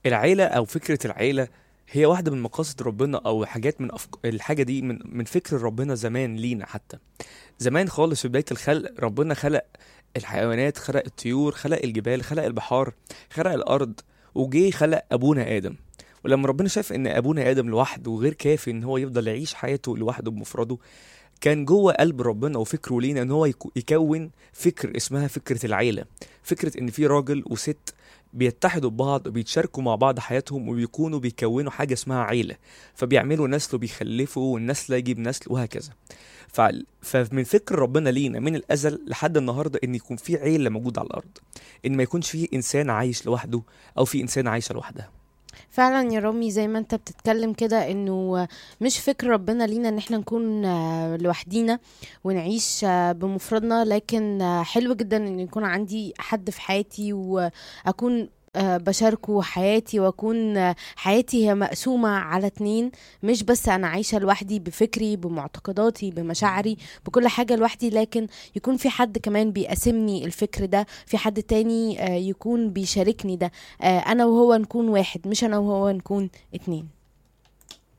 العيلة أو فكرة العيلة هي واحدة من مقاصد ربنا أو حاجات من أفك... الحاجة دي من من فكر ربنا زمان لينا حتى زمان خالص في بداية الخلق ربنا خلق الحيوانات خلق الطيور خلق الجبال خلق البحار خلق الأرض وجي خلق أبونا آدم ولما ربنا شاف إن أبونا آدم لوحده وغير كافي إن هو يفضل يعيش حياته لوحده بمفرده كان جوه قلب ربنا وفكره لينا ان هو يكو- يكون فكر اسمها فكره العيله فكره ان في راجل وست بيتحدوا ببعض وبيتشاركوا مع بعض حياتهم وبيكونوا بيكونوا حاجه اسمها عيله فبيعملوا نسل وبيخلفوا والنسل يجيب نسل وهكذا ف... فمن فكر ربنا لينا من الازل لحد النهارده ان يكون في عيله موجوده على الارض ان ما يكونش في انسان عايش لوحده او في انسان عايشه لوحدها فعلا يا رامي زي ما انت بتتكلم كده انه مش فكر ربنا لينا ان احنا نكون آه، لوحدينا ونعيش آه، بمفردنا لكن آه، حلو جدا ان يكون عندي حد في حياتي واكون آه، بشاركه حياتي واكون آه، حياتي هي مقسومة على اتنين مش بس انا عايشة لوحدي بفكري بمعتقداتي بمشاعري بكل حاجة لوحدي لكن يكون في حد كمان بيقاسمني الفكر ده في حد تاني آه، يكون بيشاركني ده آه، انا وهو نكون واحد مش انا وهو نكون اتنين